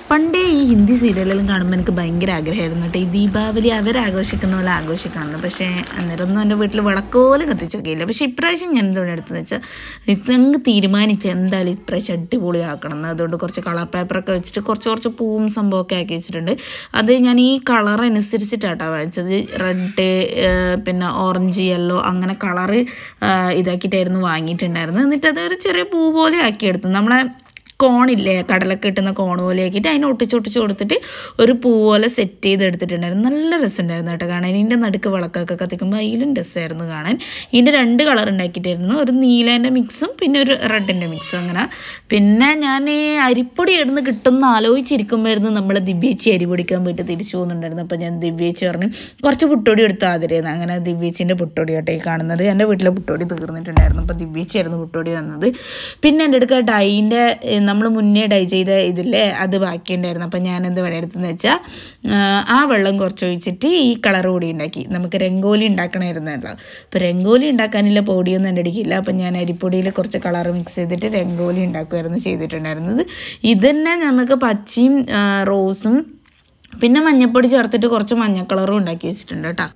പണ്ടേ ഈ ഹിന്ദി സീരിയലെല്ലാം കാണുമ്പോൾ എനിക്ക് ഭയങ്കര ആഗ്രഹമായിരുന്നു കേട്ടോ ഈ ദീപാവലി അവരാഘോഷിക്കുന്ന പോലെ ആഘോഷിക്കണമെന്ന് പക്ഷേ അന്നേരമൊന്നും എൻ്റെ വീട്ടിൽ വിളക്കോലും കത്തിച്ചൊക്കെയില്ല പക്ഷേ ഇപ്രാവശ്യം ഞാൻ എന്തുകൊണ്ട് എടുത്തതെന്ന് വെച്ചാൽ ഇതങ്ങ് തീരുമാനിച്ച് എന്തായാലും ഇപ്രാവശ്യം അടിപൊളി ആക്കണം എന്ന് അതുകൊണ്ട് കുറച്ച് കളർ പേപ്പറൊക്കെ വെച്ചിട്ട് കുറച്ച് കുറച്ച് പൂവും സംഭവമൊക്കെ ആക്കി വെച്ചിട്ടുണ്ട് അത് ഞാൻ ഈ കളർ അനുസരിച്ചിട്ടാട്ടോ വാങ്ങിച്ചത് റെഡ് പിന്നെ ഓറഞ്ച് യെല്ലോ അങ്ങനെ കളറ് ഇതാക്കിയിട്ടായിരുന്നു വാങ്ങിയിട്ടുണ്ടായിരുന്നത് എന്നിട്ട് അത് ഒരു ചെറിയ പൂ പോലെ ആക്കിയെടുത്തു നമ്മളെ കോണില്ലേ കടലൊക്കെ കിട്ടുന്ന കോൺ പോലെ ആക്കിയിട്ട് അതിനെ ഒട്ടിച്ചൊട്ടിച്ച് കൊടുത്തിട്ട് ഒരു പൂ പോലെ സെറ്റ് ചെയ്ത് എടുത്തിട്ടുണ്ടായിരുന്നു നല്ല രസമുണ്ടായിരുന്നു കേട്ടോ കാണാൻ ഇതിൻ്റെ നടുക്ക് വിളക്കൊക്കെ കത്തിക്കുമ്പോൾ അതിലും രസമായിരുന്നു കാണാൻ ഇതിൻ്റെ രണ്ട് കളർ ഉണ്ടാക്കിയിട്ടായിരുന്നു ഒരു നീലേൻ്റെ മിക്സും പിന്നെ ഒരു റെഡിൻ്റെ മിക്സും അങ്ങനെ പിന്നെ ഞാൻ ഈ അരിപ്പൊടി എവിടുന്ന് കിട്ടുമെന്ന് ആലോചിച്ചിരിക്കുമ്പോഴായിരുന്നു നമ്മൾ ദിവ്യേച്ചി അരി പൊടിക്കാൻ പോയിട്ട് തിരിച്ചു പോകുന്നുണ്ടായിരുന്നു അപ്പോൾ ഞാൻ ദിവ്യേച്ചി പറഞ്ഞു കുറച്ച് പുട്ടൊടി എടുത്ത് ആദരയുന്നു അങ്ങനെ ദിവ്യേച്ചിൻ്റെ പുട്ടൊടി കേട്ടോ ഈ കാണുന്നത് എൻ്റെ വീട്ടിലെ പുട്ടൊടി തീർന്നിട്ടുണ്ടായിരുന്നു അപ്പോൾ ദിവ്യേച്ചിയായിരുന്നു പുട്ടൊടി തന്നത് പിന്നെ എൻ്റെ അടുക്ക ഡൈൻ്റെ നമ്മൾ മുന്നേ ഡൈ ചെയ്ത ഇതില്ലേ അത് ബാക്കിയുണ്ടായിരുന്നു അപ്പം ഞാൻ എന്ത് പണിയെടുത്തെന്ന് വെച്ചാൽ ആ വെള്ളം കുറച്ച് ഒഴിച്ചിട്ട് ഈ കളർ കൂടി ഉണ്ടാക്കി നമുക്ക് രംഗോലി ഉണ്ടാക്കണമായിരുന്നല്ലോ അപ്പോൾ രംഗോലി ഉണ്ടാക്കാനുള്ള പൊടിയൊന്നും എൻ്റെ അടിക്കില്ല അപ്പം ഞാൻ അരിപ്പൊടിയിൽ കുറച്ച് കളർ മിക്സ് ചെയ്തിട്ട് രംഗോലി ഉണ്ടാക്കുമായിരുന്നു ചെയ്തിട്ടുണ്ടായിരുന്നത് ഇത് തന്നെ നമുക്ക് പച്ചയും ആ, റോസും പിന്നെ മഞ്ഞപ്പൊടി ചേർത്തിട്ട് കുറച്ച് മഞ്ഞ കളറും ഉണ്ടാക്കി വെച്ചിട്ടുണ്ട് കേട്ടോ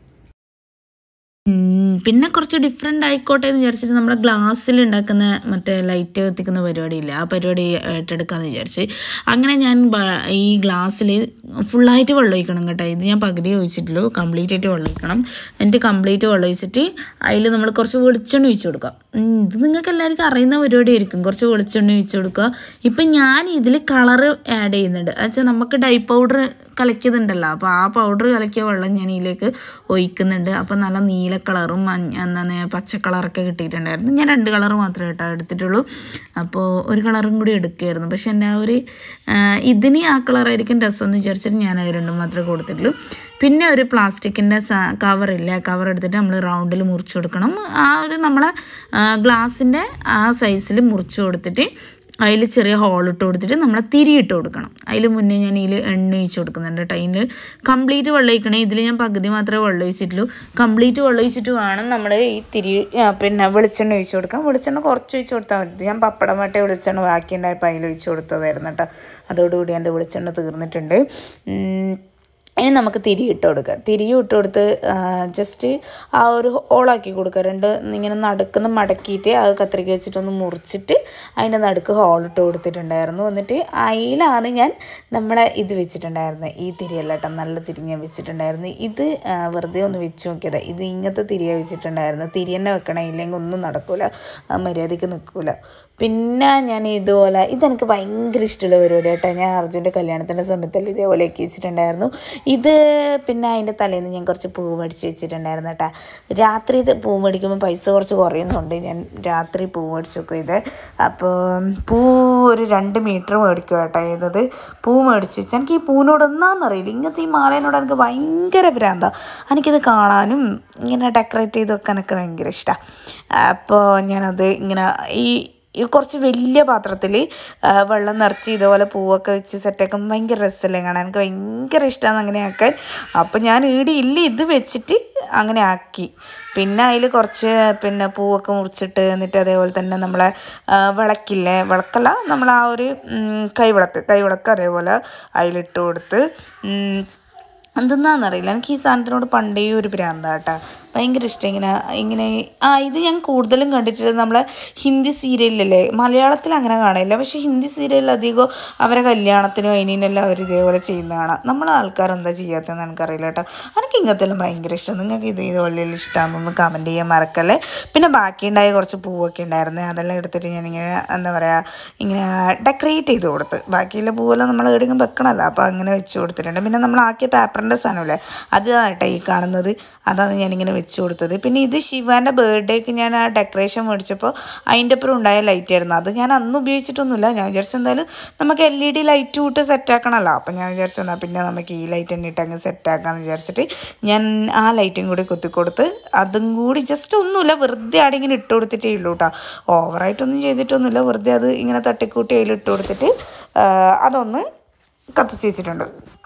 ഉം, പിന്നെ കുറച്ച് ഡിഫറെൻ്റ് ആയിക്കോട്ടെ എന്ന് വിചാരിച്ചിട്ട് നമ്മുടെ ഗ്ലാസ്സിൽ ഉണ്ടാക്കുന്ന മറ്റേ ലൈറ്റ് കത്തിക്കുന്ന പരിപാടിയില്ല ആ പരിപാടി ഏറ്റെടുക്കാമെന്ന് വിചാരിച്ച് അങ്ങനെ ഞാൻ ബ- ഈ ഗ്ലാസ്സിൽ ഫുള്ളായിട്ട് വെള്ളം ഒഴിക്കണം കേട്ടോ ഇത് ഞാൻ പകുതി ഒഴിച്ചിട്ടുള്ളൂ കംപ്ലീറ്റ് ആയിട്ട് വെള്ളം ഒഴിക്കണം എന്നിട്ട് കംപ്ലീറ്റ് വെള്ളം ഒഴിച്ചിട്ട് അതിൽ നമ്മൾ കുറച്ച് വെളിച്ചെണ്ണ ഒഴിച്ച് കൊടുക്കുക ഉം, ഇത് നിങ്ങൾക്ക് എല്ലാവർക്കും അറിയുന്ന പരിപാടിയായിരിക്കും കുറച്ച് വെളിച്ചെണ്ണ ഒഴിച്ച് കൊടുക്കുക ഇപ്പം ഞാൻ ഇതിൽ കളറ് ആഡ് ചെയ്യുന്നുണ്ട് വെച്ചാൽ നമുക്ക് ഡൈ പൗഡർ കലക്കിയതുണ്ടല്ലോ അപ്പോൾ ആ പൗഡർ കലക്കിയ വെള്ളം ഞാൻ ഇതിലേക്ക് ഒഴിക്കുന്നുണ്ട് അപ്പോൾ നല്ല നീല കളറും മഞ്ഞ എന്താണ് പച്ച കളറൊക്കെ കിട്ടിയിട്ടുണ്ടായിരുന്നു ഞാൻ രണ്ട് കളർ മാത്രമേ കേട്ടോ എടുത്തിട്ടുള്ളൂ അപ്പോൾ ഒരു കളറും കൂടി എടുക്കുമായിരുന്നു പക്ഷെ എൻ്റെ ആ ഒരു ആ, ഇതിന് ആ കളറായിരിക്കും രസം എന്ന് വിചാരിച്ചിട്ട് ഞാൻ അത് രണ്ടും മാത്രമേ കൊടുത്തിട്ടുള്ളൂ പിന്നെ ഒരു പ്ലാസ്റ്റിക്കിൻ്റെ കവറില്ല കവർ എടുത്തിട്ട് നമ്മൾ റൗണ്ടിൽ മുറിച്ച് കൊടുക്കണം ആ ഒരു നമ്മളെ ഗ്ലാസിൻ്റെ ആ സൈസിൽ മുറിച്ച് കൊടുത്തിട്ട് അതിൽ ചെറിയ ഹോൾ ഇട്ട് കൊടുത്തിട്ട് നമ്മൾ തിരിയിട്ട് കൊടുക്കണം അതിൽ മുന്നേ ഞാൻ ഇതിൽ എണ്ണ ഒഴിച്ച് കൊടുക്കുന്നുണ്ട് കേട്ടോ അതിൽ കംപ്ലീറ്റ് വെള്ളം ഒഴിക്കണേ ഇതിൽ ഞാൻ പകുതി മാത്രമേ വെള്ളം ഒഴിച്ചിട്ടുള്ളൂ കംപ്ലീറ്റ് വെള്ളം ഒഴിച്ചിട്ട് വേണം നമ്മൾ ഈ തിരി ആ, പിന്നെ വെളിച്ചെണ്ണ ഒഴിച്ച് കൊടുക്കാം വെളിച്ചെണ്ണ കുറച്ച് ഒഴിച്ച് കൊടുത്താൽ മതി ഞാൻ പപ്പടം വട്ടേ വെളിച്ചെണ്ണ ബാക്കിയുണ്ടായപ്പോൾ അതിൽ ഒഴിച്ച് കൊടുത്തതായിരുന്നു കേട്ടോ അതോടുകൂടി എൻ്റെ വെളിച്ചെണ്ണ തീർന്നിട്ടുണ്ട് ഉം. ഇനി നമുക്ക് തിരി ഇട്ട് കൊടുക്കുക തിരി ഇട്ട് കൊടുത്ത് ജസ്റ്റ് ആ ഒരു ഹോളാക്കി കൊടുക്കുക രണ്ട് ഇങ്ങനെ നടുക്കുന്ന മടക്കിയിട്ട് അത് കത്രിക വെച്ചിട്ടൊന്ന് മുറിച്ചിട്ട് അതിൻ്റെ നടുക്ക് ഹോൾ ഇട്ട് കൊടുത്തിട്ടുണ്ടായിരുന്നു എന്നിട്ട് അതിലാണ് ഞാൻ നമ്മളെ ഇത് വെച്ചിട്ടുണ്ടായിരുന്നത് ഈ തിരിയല്ല കേട്ടോ നല്ല തിരി ഞാൻ വെച്ചിട്ടുണ്ടായിരുന്നു ഇത് ആ, വെറുതെ ഒന്ന് വെച്ച് നോക്കിയത് ഇത് ഇങ്ങനത്തെ തിരിയാണ് വെച്ചിട്ടുണ്ടായിരുന്നു തിരി തന്നെ വെക്കണം ഇല്ലെങ്കിൽ ഒന്നും നടക്കൂല ആ മര്യാദയ്ക്ക് നിൽക്കൂല പിന്നെ ഞാൻ ഇതുപോലെ ഇതെനിക്ക് ഭയങ്കര ഇഷ്ടമുള്ള പരിപാടി കേട്ടോ ഞാൻ അർജുൻ്റെ കല്യാണത്തിൻ്റെ സമയത്തിൽ ഇതേപോലെ ആക്കി വെച്ചിട്ടുണ്ടായിരുന്നു ഇത് പിന്നെ അതിൻ്റെ തലേന്ന് ഞാൻ കുറച്ച് പൂ മേടിച്ച് വെച്ചിട്ടുണ്ടായിരുന്നു കേട്ടോ രാത്രി ഇത് പൂ മേടിക്കുമ്പോൾ പൈസ കുറച്ച് കുറയുന്നുണ്ട് ഞാൻ രാത്രി പൂ മേടിച്ച് വെക്കും ഇത് അപ്പോൾ പൂ ഒരു രണ്ട് മീറ്റർ മേടിക്കും കേട്ടോ ചെയ്തത് പൂ മേടിച്ച് വെച്ചാൽ എനിക്ക് ഈ പൂവിനോട് ഒന്നാന്നറിയില്ല ഇങ്ങനത്തെ ഈ മാലേനോട് എനിക്ക് ഭയങ്കര ഭ്രാന്ത എനിക്കിത് കാണാനും ഇങ്ങനെ ഡെക്കറേറ്റ് ചെയ്ത് വെക്കാനൊക്കെ ഭയങ്കര ഇഷ്ടമാണ് അപ്പോൾ ഞാനത് ഇങ്ങനെ ഈ ഈ കുറച്ച് വലിയ പാത്രത്തിൽ വെള്ളം നിറച്ച് ഇതുപോലെ പൂവൊക്കെ വെച്ച് സെറ്റാക്കുമ്പോൾ ഭയങ്കര രസമല്ലേ കാണാൻ എനിക്ക് ഭയങ്കര ഇഷ്ടമാണ് അങ്ങനെ ആക്കാൻ അപ്പോൾ ഞാൻ ഈടെ ഇല്ല ഇത് വെച്ചിട്ട് അങ്ങനെ ആക്കി പിന്നെ അതിൽ കുറച്ച് പിന്നെ പൂവൊക്കെ മുറിച്ചിട്ട് എന്നിട്ട് അതേപോലെ തന്നെ നമ്മളെ ആ, വിളക്കില്ലേ വിളക്കല്ല നമ്മൾ ആ ഒരു ഉം, കൈവിളക്ക് കൈവിളക്ക് അതേപോലെ അതിലിട്ട് കൊടുത്ത് ഉം, എന്തെന്നാന്നറിയില്ല എനിക്ക് ഈ സാധനത്തിനോട് പണ്ടേ ഒരു ഭ്രാന്ത കേട്ടോ ഭയങ്കര ഇഷ്ടം ഇങ്ങനെ ഇങ്ങനെ ആ ഇത് ഞാൻ കൂടുതലും കണ്ടിട്ടുള്ളത് നമ്മളെ ഹിന്ദി സീരിയലിലല്ലേ മലയാളത്തിൽ അങ്ങനെ കാണില്ല പക്ഷേ ഹിന്ദി സീരിയലിൽ അധികം അവരെ കല്യാണത്തിനും അതിനെല്ലാം അവർ ഇതേപോലെ ചെയ്യുന്ന കാണാം നമ്മളെ ആൾക്കാർ എന്താ ചെയ്യാത്തതെന്ന് എനിക്കറിയില്ല കേട്ടോ എനിക്ക് ഇങ്ങനത്തെ എല്ലാം ഭയങ്കര ഇഷ്ടം നിങ്ങൾക്ക് ഇത് ഇതുപോലെ ഇഷ്ടമാണെന്നൊന്ന് കമൻറ്റ് ചെയ്യാൻ മറക്കല്ലേ പിന്നെ ബാക്കിയുണ്ടായ കുറച്ച് പൂവൊക്കെ ഉണ്ടായിരുന്നു അതെല്ലാം എടുത്തിട്ട് ഞാനിങ്ങനെ എന്താ പറയുക ഇങ്ങനെ ഡെക്കറേറ്റ് ചെയ്ത് കൊടുത്ത് ബാക്കിയുള്ള പൂവെല്ലാം നമ്മൾ എവിടെയെങ്കിലും വെക്കണമല്ലോ അപ്പോൾ അങ്ങനെ വെച്ച് കൊടുത്തിട്ടുണ്ട് പിന്നെ നമ്മൾ ആക്കിയ പേപ്പറിൻ്റെ സാധനമില്ലേ അതാണ് ഈ കാണുന്നത് അതാണ് ഞാനിങ്ങനെ വെച്ച് കൊടുത്തത് പിന്നെ ഇത് ശിവാൻ്റെ ബർത്ത്ഡേക്ക് ഞാൻ ആ ഡെക്കറേഷൻ മേടിച്ചപ്പോൾ അതിൻ്റെ ഒപ്പം ഉണ്ടായ ലൈറ്റ് ആയിരുന്നു അത് ഞാൻ അന്ന് ഉപയോഗിച്ചിട്ടൊന്നുമില്ല ഞാൻ വിചാരിച്ചു എന്തായാലും നമുക്ക് എൽ ഇ ഡി ലൈറ്റ് ഇട്ട് സെറ്റാക്കണമല്ലോ അപ്പം ഞാൻ വിചാരിച്ചു എന്നാൽ പിന്നെ നമുക്ക് ഈ ലൈറ്റ് തന്നെ ഇട്ട് അങ്ങ് സെറ്റാക്കാമെന്ന് വിചാരിച്ചിട്ട് ഞാൻ ആ ലൈറ്റും കൂടി കുത്തിക്കൊടുത്ത് അതും കൂടി ജസ്റ്റ് ഒന്നുമില്ല വെറുതെ അവിടെ ഇങ്ങനെ ഇട്ട് കൊടുത്തിട്ടേ ഉള്ളൂ കേട്ടോ ഓവറായിട്ടൊന്നും ചെയ്തിട്ടൊന്നുമില്ല വെറുതെ അത് ഇങ്ങനെ തട്ടിക്കൂട്ടി അതിൽ ഇട്ട് കൊടുത്തിട്ട് ആ, അതൊന്ന് കത്തിച്ച് വെച്ചിട്ടുണ്ട്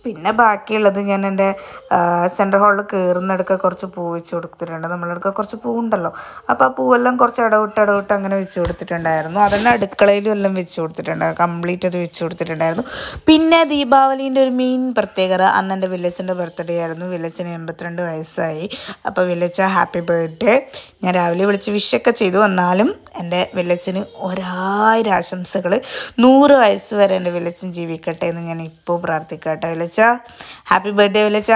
പിന്നെ ബാക്കിയുള്ളത് ഞാൻ എൻ്റെ സെൻറ്റർ ഹാളിൽ കയറുന്നിടക്ക് കുറച്ച് പൂ വെച്ച് കൊടുത്തിട്ടുണ്ട് നമ്മളടുക്ക കുറച്ച് പൂവുണ്ടല്ലോ അപ്പോൾ ആ പൂവെല്ലാം കുറച്ച് ഇടവിട്ട് ഇടവിട്ട് അങ്ങനെ വെച്ച് കൊടുത്തിട്ടുണ്ടായിരുന്നു അതന്നെ അടുക്കളയിലും എല്ലാം വെച്ച് കൊടുത്തിട്ടുണ്ടായിരുന്നു കംപ്ലീറ്റ് അത് വെച്ച് കൊടുത്തിട്ടുണ്ടായിരുന്നു പിന്നെ ദീപാവലീൻ്റെ ഒരു മെയിൻ പ്രത്യേകത അന്ന് എൻ്റെ വില്ലച്ചൻ്റെ ബർത്ത്ഡേ ആയിരുന്നു വില്ലച്ചന് എൺപത്തിരണ്ട് വയസ്സായി അപ്പോൾ വില്ലച്ച ഹാപ്പി ബർത്ത്ഡേ ഞാൻ രാവിലെ വിളിച്ച് വിഷൊക്കെ ചെയ്തു എന്നാലും എൻ്റെ വില്ലച്ചന് ഒരായിരം ആശംസകൾ നൂറ് വയസ്സ് വരെ എൻ്റെ വില്ലച്ചൻ ജീവിക്കട്ടെ എന്ന് ഞാൻ ഇപ്പോൾ പ്രാർത്ഥിക്കട്ടെ വില്ലച്ച ഹാപ്പി ബർത്ത്ഡേ വില്ലച്ച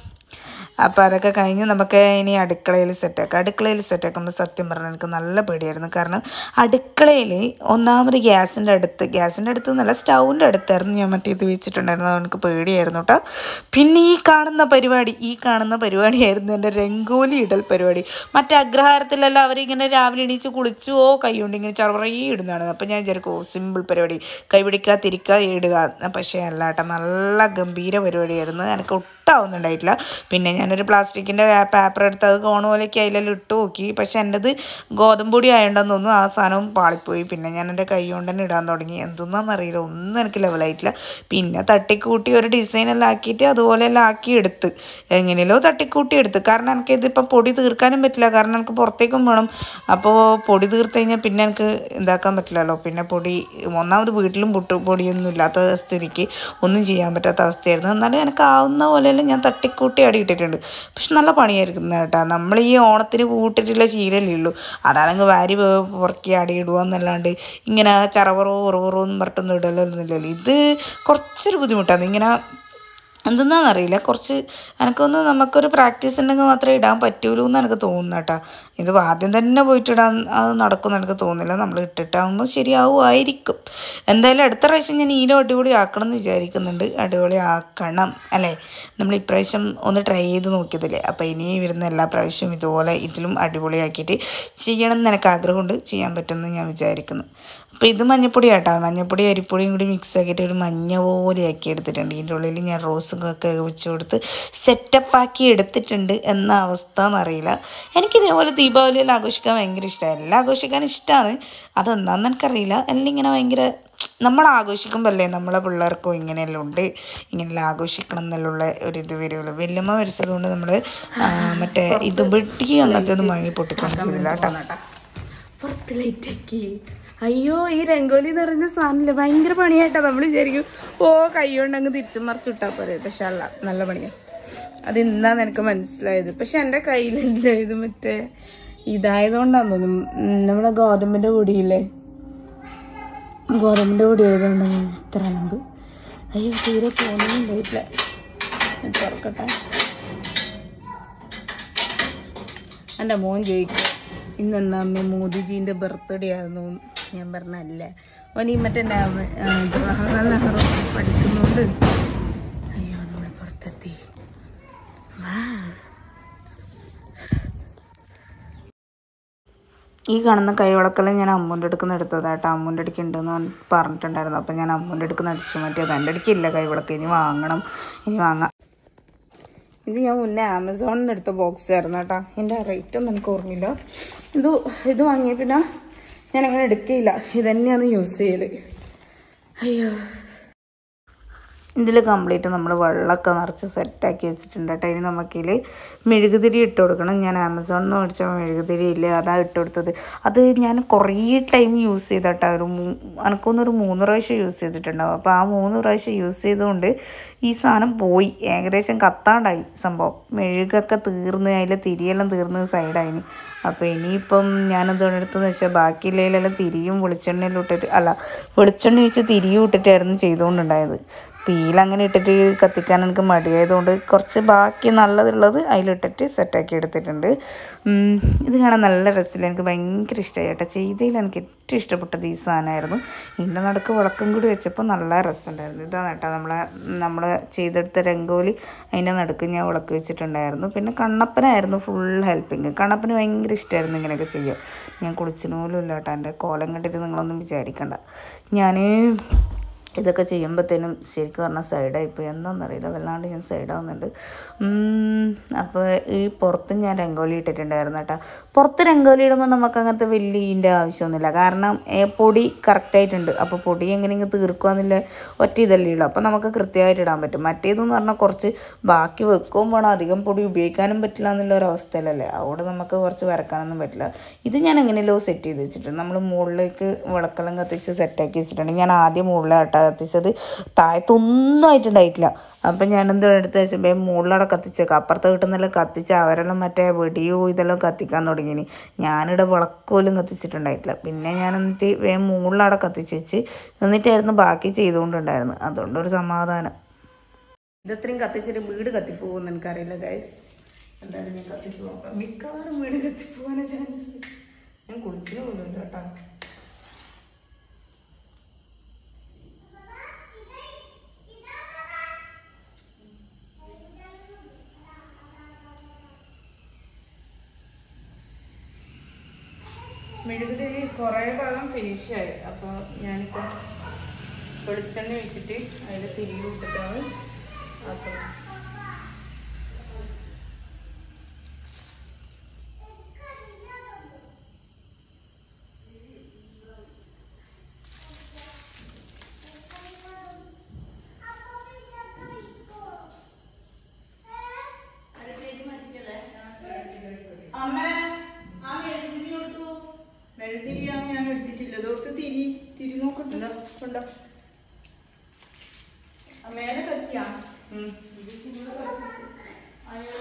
അപ്പോൾ അതൊക്കെ കഴിഞ്ഞ് നമുക്ക് ഇനി അടുക്കളയിൽ സെറ്റാക്കാം അടുക്കളയിൽ സെറ്റാക്കുമ്പോൾ സത്യം പറഞ്ഞാൽ എനിക്ക് നല്ല പേടിയായിരുന്നു കാരണം അടുക്കളയിൽ ഒന്നാമത് ഗ്യാസിൻ്റെ അടുത്ത് ഗ്യാസിൻ്റെ അടുത്ത് എന്നല്ല സ്റ്റൗവിൻ്റെ അടുത്തായിരുന്നു ഞാൻ മറ്റേ ഇത് വെച്ചിട്ടുണ്ടായിരുന്നത് എനിക്ക് പേടിയായിരുന്നു കേട്ടോ പിന്നെ ഈ കാണുന്ന പരിപാടി ഈ കാണുന്ന പരിപാടിയായിരുന്നു എൻ്റെ രംഗോലി ഇടൽ പരിപാടി മറ്റേ അഗ്രഹാരത്തിലെല്ലാം അവരിങ്ങനെ രാവിലെ എണീച്ച് കുളിച്ചു ഓ കൈ കൊണ്ട് ഇങ്ങനെ ചറവറയി ഇടുന്നതാണ് അപ്പം ഞാൻ വിചാരിക്കും ഓ സിമ്പിൾ പരിപാടി കൈ പിടിക്കുക തിരിക്കുക ഇടുക പക്ഷേ അല്ല കേട്ടോ നല്ല ഗംഭീര പരിപാടിയായിരുന്നു എനിക്ക് ഒട്ടാവുന്നുണ്ടായിട്ടില്ല പിന്നെ ഞാനൊരു പ്ലാസ്റ്റിക്കിൻ്റെ പേപ്പർ എടുത്ത് അത് കോണ് പോലെയൊക്കെ അതിലെല്ലാം ഇട്ട് നോക്കി പക്ഷെ എൻ്റെത് ഗോതമ്പ് പൊടി ആയതുകൊണ്ടെന്ന് തോന്നുന്നു ആ സാധനവും പാളിപ്പോയി പിന്നെ ഞാൻ എൻ്റെ കൈ കൊണ്ട് തന്നെ ഇടാൻ തുടങ്ങി എന്തെന്നാണെന്നറിയില്ല ഒന്നും എനിക്ക് ലെവലായിട്ടില്ല പിന്നെ തട്ടിക്കൂട്ടി ഒരു ഡിസൈനെല്ലാം ആക്കിയിട്ട് അതുപോലെയെല്ലാം ആക്കി എടുത്ത് എങ്ങനെയല്ലോ തട്ടിക്കൂട്ടി എടുത്ത് കാരണം എനിക്ക് ഇതിപ്പോൾ പൊടി തീർക്കാനും പറ്റില്ല കാരണം എനിക്ക് പുറത്തേക്കും വേണം അപ്പോൾ പൊടി തീർത്ത് കഴിഞ്ഞാൽ പിന്നെ എനിക്ക് ഇതാക്കാൻ പറ്റില്ലല്ലോ പിന്നെ പൊടി ഒന്നാമത് വീട്ടിലും പൊട്ട് പൊടിയൊന്നും ഇല്ലാത്ത സ്ഥിതിക്ക് ഒന്നും ചെയ്യാൻ പറ്റാത്ത അവസ്ഥയായിരുന്നു എന്നാലും എനിക്ക് ആവുന്ന പോലെയെല്ലാം ഞാൻ തട്ടിക്കൂട്ടി അടി ഇട്ടിട്ടുണ്ട് പക്ഷെ നല്ല പണിയായിരിക്കും കേട്ടോ നമ്മൾ ഈ ഓണത്തിന് കൂട്ടിട്ടുള്ള ശീലമല്ലേ ഉള്ളൂ അതാണെങ്കിൽ വാരി വേ- പുറക്കി അടി ഇടുക എന്നല്ലാണ്ട് ഇങ്ങനെ ചറവറോ ഉറവറോ എന്നും പറഞ്ഞിട്ടൊന്നും ഇടലൊന്നുമില്ലല്ലോ ഇത് കുറച്ചൊരു ബുദ്ധിമുട്ടാണ് ഇങ്ങനെ എന്തെന്നാണെന്നറിയില്ല കുറച്ച് എനിക്കൊന്ന് നമുക്കൊരു പ്രാക്ടീസ് ഉണ്ടെങ്കിൽ മാത്രമേ ഇടാൻ പറ്റുള്ളൂ എന്ന് എനിക്ക് തോന്നുന്നു കേട്ടോ ഇത് ആദ്യം തന്നെ പോയിട്ട് ഇടാൻ അത് നടക്കുമെന്ന് എനിക്ക് തോന്നുന്നില്ല നമ്മൾ ഇട്ടിട്ടാകുമ്പോൾ ശരിയാവുമായിരിക്കും എന്തായാലും അടുത്ത പ്രാവശ്യം ഞാൻ ഈലോ അടിപൊളി ആക്കണം എന്ന് വിചാരിക്കുന്നുണ്ട് അടിപൊളി ആക്കണം അല്ലേ നമ്മൾ ഇപ്രാവശ്യം ഒന്ന് ട്രൈ ചെയ്ത് നോക്കിയതില്ലേ അപ്പോൾ ഇനി വരുന്ന എല്ലാ പ്രാവശ്യവും ഇതുപോലെ ഇതിലും അടിപൊളിയാക്കിയിട്ട് ചെയ്യണം എന്ന് എനിക്ക് ആഗ്രഹമുണ്ട് ചെയ്യാൻ പറ്റുമെന്ന് ഞാൻ വിചാരിക്കുന്നു അപ്പോൾ ഇത് മഞ്ഞപ്പൊടി ആട്ടോ മഞ്ഞപ്പൊടി അരിപ്പൊടിയും കൂടി മിക്സ് ആക്കിയിട്ട് ഒരു മഞ്ഞ പോലെ ആക്കി എടുത്തിട്ടുണ്ട് ഇതിൻ്റെ ഉള്ളിൽ ഞാൻ റോസും ഒക്കെ വെച്ച് കൊടുത്ത് സെറ്റപ്പ് ആക്കി എടുത്തിട്ടുണ്ട് എന്ന അവസ്ഥ എന്നറിയില്ല എനിക്ക് ഇതേപോലെ ദീപാവലിയെല്ലാം ആഘോഷിക്കാൻ ഭയങ്കര ഇഷ്ടമാണ് എല്ലാം ആഘോഷിക്കാൻ ഇഷ്ടമാണ് അതെന്താണെന്ന് എനിക്കറിയില്ല എല്ലാം ഇങ്ങനെ ഭയങ്കര നമ്മൾ ആഘോഷിക്കുമ്പോൾ അല്ലേ നമ്മളെ പിള്ളേർക്കും ഇങ്ങനെയെല്ലാം ഉണ്ട് ഇങ്ങനെയെല്ലാം ആഘോഷിക്കണം എന്നുള്ള ഒരു ഇത് വരുള്ളൂ വല്യമ്മ വരച്ചത് കൊണ്ട് നമ്മൾ മറ്റേ ഇത് വെട്ടി അങ്ങനത്തെ ഒന്നും വാങ്ങി പൊട്ടിക്കൊണ്ടിരിക്കില്ല കേട്ടോ പുറത്ത് ലൈറ്റാക്കി അയ്യോ ഈ രംഗോലി എന്ന് പറയുന്ന സാധനമില്ല ഭയങ്കര പണിയായിട്ടാ നമ്മൾ വിചാരിക്കും ഓ കൈ കൊണ്ട് അങ്ങ് തിരിച്ചും മറിച്ചിട്ടാ പോരെ പക്ഷെ അല്ല നല്ല പണിയാണ് അത് എന്താന്ന് എനിക്ക് മനസ്സിലായത് പക്ഷെ എൻ്റെ കയ്യിലില്ല ഇത് മറ്റേ ഇതായതുകൊണ്ടാന്ന് തോന്നുന്നു ഉം, നമ്മുടെ ഗോതമ്പിൻ്റെ പൊടിയില്ലേ ഗോതമ്പിൻ്റെ പൊടി ആയതുകൊണ്ടാണ് ഇത്ര അലമ്പ് അയ്യോ തീരെ പോകുന്നുണ്ടായിട്ടില്ല ഞാൻ തുറക്കട്ടെ എൻ്റെ മോൻ ചോദിക്കും ഇന്നെന്നാ അമ്മ മോദിജീൻ്റെ ബർത്ത്ഡേ ആയിരുന്നു ഞാൻ പറഞ്ഞല്ല ഓൻ ഈ മറ്റേ ന- ആ, ജവഹർലാൽ നെഹ്റു പഠിക്കുന്നുണ്ട് അയ്യോ നമ്മൾ പുറത്തെത്തി വാ ഈ കാണുന്ന കൈവിളക്കെല്ലാം ഞാൻ അമ്മൂൻ്റെ അടുക്കുന്ന എടുത്തതാട്ടോ അമ്മൂൻ്റെ അടുക്ക് ഉണ്ടെന്ന് അവൻ പറഞ്ഞിട്ടുണ്ടായിരുന്നു അപ്പം ഞാൻ അമ്മൂൻ്റെ അടുക്കുന്ന അടിച്ചു മാറ്റിയത് എൻ്റെ അടുക്കില്ല കൈവിളക്ക് ഇനി വാങ്ങണം ഇനി വാങ്ങാം ഇത് ഞാൻ മുന്നേ ആമസോണിൽ നിന്ന് എടുത്ത ബോക്സ് ആയിരുന്നു കേട്ടോ ഇതിൻ്റെ റേറ്റ് ഒന്നും എനിക്ക് ഓർമ്മയില്ല ഇത് ഇത് വാങ്ങിയ പിന്നെ ഞാൻ അങ്ങനെ എടുക്കില്ല ഇത് തന്നെയാണ് യൂസ് ചെയ്യല് അയ്യോ ഇതിൽ കംപ്ലീറ്റ് നമ്മൾ വെള്ളമൊക്കെ നിറച്ച് സെറ്റാക്കി വെച്ചിട്ടുണ്ട് കേട്ടോ ഇനി നമുക്കിതിൽ മെഴുകുതിരി ഇട്ട് കൊടുക്കണം ഞാൻ ആമസോണിൽ നിന്ന് മേടിച്ച മെഴുകുതിരി ഇല്ല അതാ ഇട്ട് കൊടുത്തത് അത് ഞാൻ കുറേ ടൈം യൂസ് ചെയ്തട്ടോ ഒരു മൂ- എനക്കൊന്നൊരു മൂന്ന് പ്രാവശ്യം യൂസ് ചെയ്തിട്ടുണ്ടാവും അപ്പോൾ ആ മൂന്ന് പ്രാവശ്യം യൂസ് ചെയ്തുകൊണ്ട് ഈ സാധനം പോയി ഏകദേശം കത്താണ്ടായി സംഭവം മെഴുകൊക്കെ തീർന്ന് അതിലെ തിരിയെല്ലാം തീർന്ന് സൈഡായിന് അപ്പോൾ ഇനിയിപ്പം ഞാനെന്ത് എടുത്തെന്ന് വെച്ചാൽ ബാക്കിയുള്ളതിലെല്ലാം തിരിയും വെളിച്ചെണ്ണയിലും ഇട്ടിട്ട് അല്ല വെളിച്ചെണ്ണ ഒഴിച്ച് തിരിയും ഇട്ടിട്ടായിരുന്നു ചെയ്തുകൊണ്ടുണ്ടായത് പീലങ്ങനെ ഇട്ടിട്ട് കത്തിക്കാൻ എനിക്ക് മടിയായതുകൊണ്ട് കുറച്ച് ബാക്കി നല്ലതുള്ളത് അതിലിട്ടിട്ട് സെറ്റാക്കി എടുത്തിട്ടുണ്ട് ഉം, ഇത് കാണാൻ നല്ല രസമില്ല എനിക്ക് ഭയങ്കര ഇഷ്ടമായി കേട്ടോ ചെയ്തതിൽ എനിക്ക് ഏറ്റവും ഇഷ്ടപ്പെട്ടത് ഈ സാധനമായിരുന്നു ഇതിൻ്റെ നടുക്ക് വിളക്കും കൂടി വെച്ചപ്പോൾ നല്ല രസമുണ്ടായിരുന്നു ഇതാണ് കേട്ടോ നമ്മളെ നമ്മൾ ചെയ്തെടുത്ത രംഗോലി അതിൻ്റെ നടുക്ക് ഞാൻ വിളക്ക് വെച്ചിട്ടുണ്ടായിരുന്നു പിന്നെ കണ്ണപ്പനായിരുന്നു ഫുൾ ഹെൽപ്പിങ് കണ്ണപ്പന് ഭയങ്കര ഇഷ്ടമായിരുന്നു ഇങ്ങനെയൊക്കെ ചെയ്യുക ഞാൻ കുളിച്ചിന് പോലും ഇല്ല കേട്ടോ എൻ്റെ കോലം കണ്ടിട്ട് നിങ്ങളൊന്നും വിചാരിക്കണ്ട ഞാൻ ഇതൊക്കെ ചെയ്യുമ്പോഴത്തേനും ശരിക്കും പറഞ്ഞാൽ സൈഡായിപ്പോയി എന്താണെന്നറിയില്ല വല്ലാണ്ട് ഞാൻ സൈഡാവുന്നുണ്ട് ഉം, അപ്പോൾ ഈ പുറത്ത് ഞാൻ രംഗോലി ഇട്ടിട്ടുണ്ടായിരുന്നു കേട്ടോ പുറത്ത് രംഗോലി ഇടുമ്പോൾ നമുക്ക് അങ്ങനത്തെ വലിയ ഇതിൻ്റെ ആവശ്യമൊന്നുമില്ല കാരണം ഏ, പൊടി കറക്റ്റായിട്ടുണ്ട് അപ്പോൾ പൊടി എങ്ങനെയെങ്കിലും തീർക്കുകയെന്നില്ല ഒറ്റ ഇതല്ലേ ഉള്ളൂ അപ്പോൾ നമുക്ക് കൃത്യമായിട്ട് ഇടാൻ പറ്റും മറ്റേതെന്ന് പറഞ്ഞാൽ കുറച്ച് ബാക്കി വെക്കുകയും വേണം അധികം പൊടി ഉപയോഗിക്കാനും പറ്റില്ല എന്നുള്ള ഒരു അവസ്ഥയിലല്ലേ അവിടെ നമുക്ക് കുറച്ച് വരക്കാനൊന്നും പറ്റില്ല ഇത് ഞാൻ എങ്ങനെയല്ലോ സെറ്റ് ചെയ്ത് വെച്ചിട്ടുണ്ട് നമ്മൾ മുകളിലേക്ക് വിളക്കെല്ലാം കത്തിച്ച് സെറ്റാക്കി വെച്ചിട്ടുണ്ട് ഞാൻ ആദ്യം മുകളിലാട്ടാ കത്തിച്ചത് താഴത്തൊന്നും ആയിട്ടുണ്ടായിട്ടില്ല അപ്പം ഞാൻ എന്തോ എടുത്ത് വെച്ചപ്പോൾ മുകളിലവിടെ കത്തിച്ചേക്കാം അപ്പുറത്തെ വീട്ടിൽ നിന്നെല്ലാം കത്തിച്ച് അവരെല്ലാം മറ്റേ വെടിയോ ഇതെല്ലാം കത്തിക്കാൻ തുടങ്ങിനി ഞാനിവിടെ വിളക്കോലും കത്തിച്ചിട്ടുണ്ടായിട്ടില്ല പിന്നെ ഞാൻ എന്നിട്ട് വേഗം മുകളിലവിടെ കത്തിച്ച് വെച്ച് എന്നിട്ടായിരുന്നു ബാക്കി ചെയ്തുകൊണ്ടുണ്ടായിരുന്നു അതുകൊണ്ടൊരു സമാധാനം ഇതത്രയും കത്തിച്ചിട്ട് വീട് കത്തിപ്പോകുമെന്ന് എനിക്കറിയില്ല ഗൈസ് എന്തായാലും ഞാൻ കത്തിച്ച് നോക്കാം മിക്കവാറും വീട് കത്തിപ്പോകാനാണ് ചാൻസ് ഞാൻ കുളിച്ചിന് പോലും കേട്ടോ മെഴുകുതിരി കുറേ ഭാഗം ഫിനിഷായി അപ്പോൾ ഞാനിപ്പോൾ വെളിച്ചെണ്ണ വെച്ചിട്ട് അതിൽ തിരികെ ഇട്ടിട്ടാണ് ആക്കുന്നത് മെഴുതിരിയാണ് ഞാൻ എടുത്തിട്ടില്ല ഇതോർത്ത് തിരി തിരി നോക്കട്ടില്ല കൊണ്ടോ ആ, മേലെ കത്തിയാ ഉം. അയ്യോ.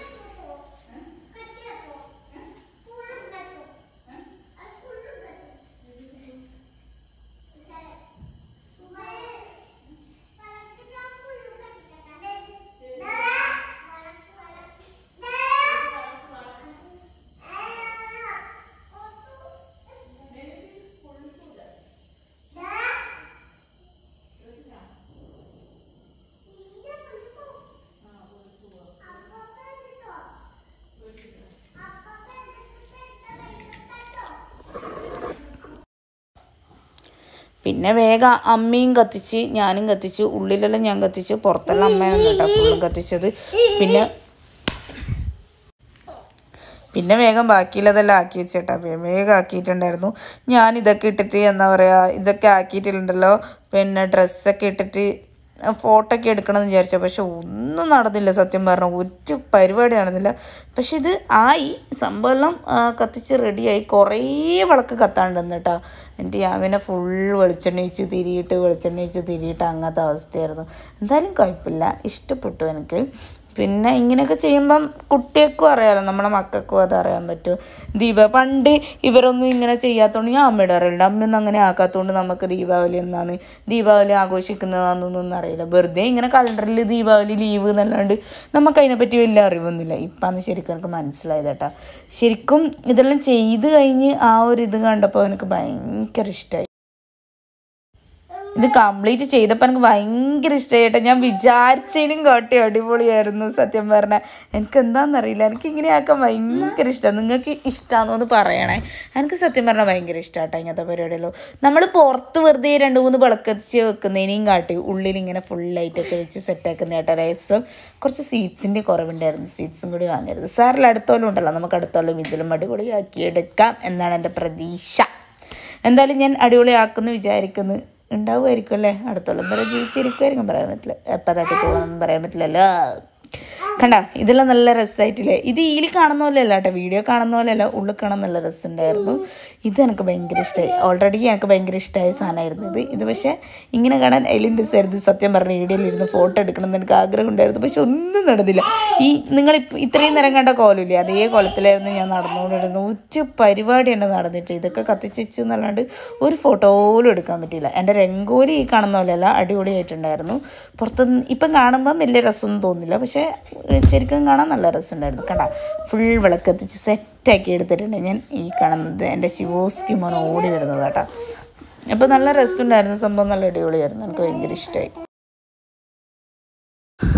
പിന്നെ വേഗം അമ്മയും കത്തിച്ച് ഞാനും കത്തിച്ച് ഉള്ളിലെല്ലാം ഞാൻ കത്തിച്ച് പുറത്തെല്ലാം അമ്മയാണ് കേട്ടോ ഫുള്ളും കത്തിച്ചത് പിന്നെ പിന്നെ വേഗം ബാക്കിയുള്ളതെല്ലാം ആക്കി വെച്ചേട്ടാ വേഗം ആക്കിയിട്ടുണ്ടായിരുന്നു ഞാൻ ഇതൊക്കെ ഇട്ടിട്ട് എന്താ പറയുക ഇതൊക്കെ ആക്കിയിട്ടുണ്ടല്ലോ പിന്നെ ഡ്രസ്സൊക്കെ ഇട്ടിട്ട് ഫോട്ടോ ഒക്കെ എടുക്കണമെന്ന് വിചാരിച്ച പക്ഷെ ഒന്നും നടന്നില്ല സത്യം പറഞ്ഞാൽ ഒരു പരിപാടി നടന്നില്ല പക്ഷെ ഇത് ആയി സംഭവം ആ, കത്തിച്ച് റെഡിയായി കുറേ വിളക്ക് കത്താണ്ടെന്ന് കേട്ടോ എന്നിട്ട് ഞാൻ പിന്നെ ഫുൾ വെളിച്ചെണ്ണ ഒഴിച്ച് തിരിയിട്ട് വെളിച്ചെണ്ണ ഒഴിച്ച് തിരിയിട്ട് അങ്ങനത്തെ അവസ്ഥയായിരുന്നു എന്തായാലും കുഴപ്പമില്ല ഇഷ്ടപ്പെട്ടു എനിക്ക് പിന്നെ ഇങ്ങനെയൊക്കെ ചെയ്യുമ്പം കുട്ടികൾക്കും അറിയാലോ നമ്മളെ മക്കൾക്കും അത് അറിയാൻ പറ്റും ദീപ പണ്ട് ഇവരൊന്നും ഇങ്ങനെ ചെയ്യാത്തതുകൊണ്ട് ഞാൻ അമ്മയുടെ അറിയില്ല അമ്മയൊന്നും അങ്ങനെ ആക്കാത്തതുകൊണ്ട് നമുക്ക് ദീപാവലി എന്നാണ് ദീപാവലി ആഘോഷിക്കുന്നതാണെന്നൊന്നും അറിയില്ല വെറുതെ ഇങ്ങനെ കലണ്ടറിൽ ദീപാവലി ലീവ് എന്നല്ലാണ്ട് നമുക്ക് അതിനെപ്പറ്റി വലിയ അറിവൊന്നുമില്ല ഇപ്പം അന്ന് ശരിക്കും എനിക്ക് മനസ്സിലായത് കേട്ടാ ശരിക്കും ഇതെല്ലാം ചെയ്ത് കഴിഞ്ഞ് ആ ഒരു ഇത് കണ്ടപ്പോൾ എനിക്ക് ഭയങ്കര ഇഷ്ടമായി ഇത് കംപ്ലീറ്റ് ചെയ്തപ്പോൾ എനിക്ക് ഭയങ്കര ഇഷ്ടമായി കേട്ടോ ഞാൻ വിചാരിച്ചതിനും കാട്ടി അടിപൊളിയായിരുന്നു സത്യം പറഞ്ഞാൽ എനിക്ക് എന്താണെന്നറിയില്ല എനിക്ക് ഇങ്ങനെയാക്കാൻ ഭയങ്കര ഇഷ്ടമാണ് നിങ്ങൾക്ക് ഇഷ്ടമാണോ എന്ന് പറയണേ എനിക്ക് സത്യം പറഞ്ഞാൽ ഭയങ്കര ഇഷ്ടമാട്ടോ ഇങ്ങനത്തെ പരിപാടിയല്ലോ നമ്മൾ പുറത്ത് വെറുതെ രണ്ട് മൂന്ന് വിളക്കത്തിച്ച് വെക്കുന്നതിനെയും കാട്ടി ഉള്ളിൽ ഇങ്ങനെ ഫുൾ ലൈറ്റൊക്കെ വെച്ച് സെറ്റാക്കുന്ന കേട്ടോ രസം കുറച്ച് സ്വീറ്റ്സിൻ്റെ കുറവുണ്ടായിരുന്നു സ്വീറ്റ്സും കൂടി വാങ്ങരുത് സാറിൽ അടുത്തോളം ഉണ്ടല്ലോ നമുക്ക് അടുത്തോളം ഇതിലും അടിപൊളിയാക്കി എടുക്കാം എന്നാണ് എൻ്റെ പ്രതീക്ഷ എന്തായാലും ഞാൻ അടിപൊളിയാക്കുമെന്ന് വിചാരിക്കുന്നു ഉണ്ടാവുമായിരിക്കും അല്ലേ അടുത്തോളം വരെ ജീവിച്ചിരിക്കുമായിരിക്കും പറയാൻ പറ്റില്ല എപ്പോൾ തട്ടിപ്പോകാനൊന്നും പറയാൻ പറ്റില്ലല്ലോ കണ്ട ഇതെല്ലാം നല്ല രസമായിട്ടില്ലേ ഇത് ഈലി കാണുന്ന പോലെ അല്ല കേട്ടോ വീഡിയോ കാണുന്ന പോലെ അല്ല ഉള്ളിൽ കാണാൻ നല്ല രസമുണ്ടായിരുന്നു ഇത് എനിക്ക് ഭയങ്കര ഇഷ്ടമായി ഓൾറെഡി എനിക്ക് ഭയങ്കര ഇഷ്ടമായ സാധനമായിരുന്നു ഇത് ഇത് പക്ഷേ ഇങ്ങനെ കാണാൻ എലിൻ്റെ സരുത് സത്യം പറഞ്ഞ വീഡിയോയിൽ ഇരുന്ന് ഫോട്ടോ എടുക്കണം എന്ന് എനിക്ക് ആഗ്രഹം ഉണ്ടായിരുന്നു പക്ഷെ ഒന്നും നടന്നില്ല ഈ നിങ്ങൾ ഇത്രയും നേരം കണ്ട കോലമില്ലേ അതേ കോലത്തിലായിരുന്നു ഞാൻ നടന്നുകൊണ്ടിരുന്നത് ഒരു പരിപാടി തന്നെ നടന്നിട്ട് ഇതൊക്കെ കത്തിച്ച് വെച്ച് എന്നല്ലാണ്ട് ഒരു ഫോട്ടോ പോലും എടുക്കാൻ പറ്റിയില്ല എൻ്റെ രംഗോലി ഈ കാണുന്ന പോലെയല്ല അടിപൊളിയായിട്ടുണ്ടായിരുന്നു പുറത്തുനിന്ന് ഇപ്പം കാണുമ്പം വലിയ രസമൊന്നും തോന്നില്ല പക്ഷേ ശരിക്കും കാണാൻ നല്ല രസമുണ്ടായിരുന്നു കണ്ട ഫുൾ വിളക്കത്തിച്ച് സെറ്റാക്കി എടുത്തിട്ടുണ്ട് ഞാൻ ഈ കാണുന്നത് എൻ്റെ ശിവോസ്കി മോൻ ഓടി വരുന്നത് കേട്ടോ അപ്പോൾ നല്ല രസമുണ്ടായിരുന്നു സംഭവം നല്ല അടിപൊളിയായിരുന്നു എനിക്ക് ഭയങ്കര ഇഷ്ടമായി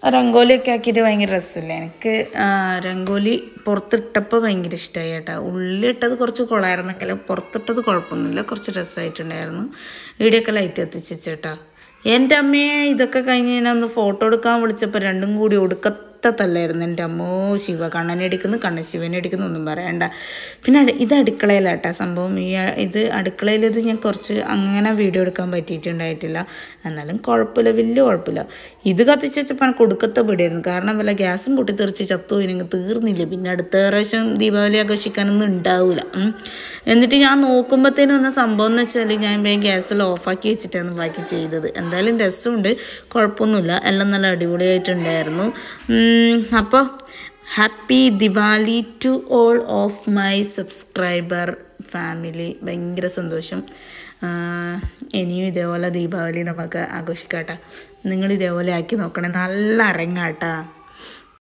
രംഗോലിയൊക്കെ ആക്കിയിട്ട് ഭയങ്കര രസമില്ല എനിക്ക് ആ, രംഗോലി പുറത്തിട്ടപ്പോൾ ഭയങ്കര ഇഷ്ടമായി കേട്ടോ ഉള്ളിലിട്ടത് കുറച്ച് കൊളായിരുന്നെങ്കിലും പുറത്തിട്ടത് കുഴപ്പമൊന്നുമില്ല കുറച്ച് രസമായിട്ടുണ്ടായിരുന്നു ഇവിടെയൊക്കെ ലൈറ്റ് എത്തിച്ച് വെച്ചേട്ടാ എൻ്റെ അമ്മയെ ഇതൊക്കെ കഴിഞ്ഞ് ഞാൻ ഒന്ന് ഫോട്ടോ എടുക്കാൻ വിളിച്ചപ്പോൾ രണ്ടും കൂടി ഒടുക്കത്തെ തല്ലായിരുന്നു എൻ്റെ അമ്മോ ശിവ കണ്ണനടിക്കുന്നു കണ്ണൻ ശിവനടിക്കുന്നു ഒന്നും പറയണ്ട പിന്നെ അട്- ഇത് അടുക്കളയിലാട്ടാ സംഭവം ഈ അ- ഇത് അടുക്കളയിൽ ഇത് ഞാൻ കുറച്ച് അങ്ങനെ വീഡിയോ എടുക്കാൻ പറ്റിയിട്ടുണ്ടായിട്ടില്ല എന്നാലും കുഴപ്പമില്ല വലിയ കുഴപ്പമില്ല ഇത് കത്തിച്ച് വെച്ചപ്പോൾ എനിക്ക് ഒടുക്കത്തെ പിടിയായിരുന്നു കാരണം വല്ല ഗ്യാസും പൊട്ടിത്തെറിച്ച് ചത്തു ഇനങ്ങ് തീർന്നില്ല പിന്നെ അടുത്ത പ്രാവശ്യം ദീപാവലി ആഘോഷിക്കാനൊന്നും ഉണ്ടാവില്ല ഉം. എന്നിട്ട് ഞാൻ നോക്കുമ്പോഴത്തേനും ഒന്ന് സംഭവം എന്ന് വെച്ചാൽ ഞാൻ വേഗം ഗ്യാസിൽ ഓഫാക്കി വെച്ചിട്ടാണ് ബാക്കി ചെയ്തത് എന്തായാലും രസമുണ്ട് കുഴപ്പമൊന്നുമില്ല എല്ലാം നല്ല അടിപൊളിയായിട്ടുണ്ടായിരുന്നു അപ്പോൾ happy Diwali to all of my subscriber family ഭയങ്കര സന്തോഷം ആ, ഇനിയും ഇതേപോലെ ദീപാവലി നമുക്ക് ആഘോഷിക്കാട്ടോ നിങ്ങൾ ഇതേപോലെ ആക്കി നോക്കണേ നല്ല അരങ്ങാട്ടാ